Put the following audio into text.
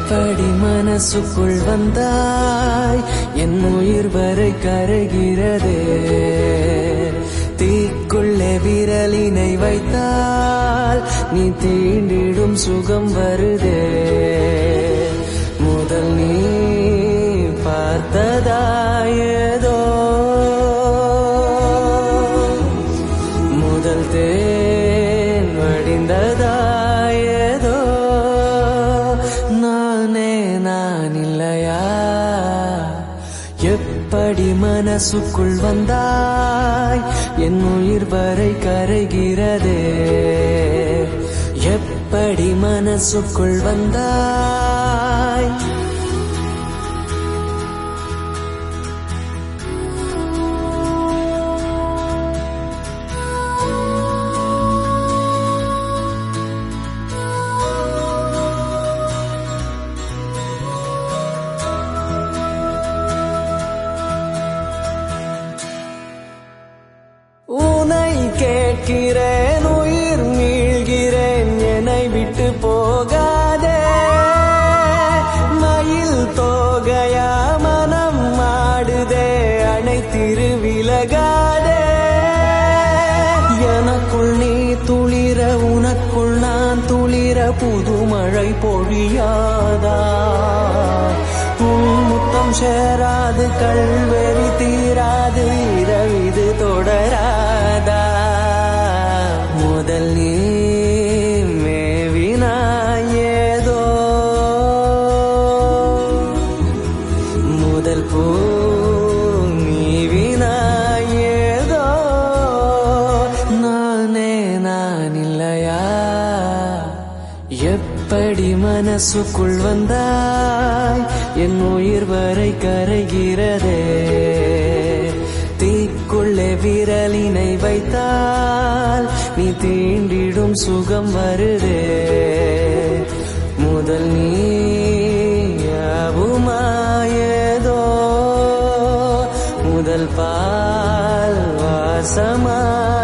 எப்படி மனசுக்குள் வந்தாய் என் உயிர் வரை கரைகிறதே தீக்குள்ளே விரலினை வைத்தால் நீ தீண்டிடும் சுகம் வருதே முதல் நீ பார்த்ததாயதோ முதல் தேன் வடிந்ததாயதோ நானே நான் இல்லையா எப்படி மனசுக்குள் வந்தாய் என் உயிர் வரை கரைகிறதே எப்படி மனசுக்குள் வந்தாய் உனை கேட்கிறேன் உயிர் மீள்கிறேன் என்னை விட்டு போகாதே மயில் தோகையா மனம் மாடுதே அனைத்திரு விலகாதே எனக்குள் நீ துளிர உனக்குள் நான் துளிர புது மழை பொழியாதா உன் முத்தம் சேராது கல்வெறி தீராது இரவிது தொடராதா முதல் நீ மேவினாய் ஏதோ முதல் பூ நீவினாய் ஏதோ நானே நான் இல்லையா எப்படி மனசுக்குள் வந்தாய் என் உயிர் வரை கரைகிறதே தீக்குள்ளே விரலினை வைத்தால் நீ தீண்டிடும் சுகம் வருதே முதல் நீ யாவுமாயதோ முதல் பால் வாசமா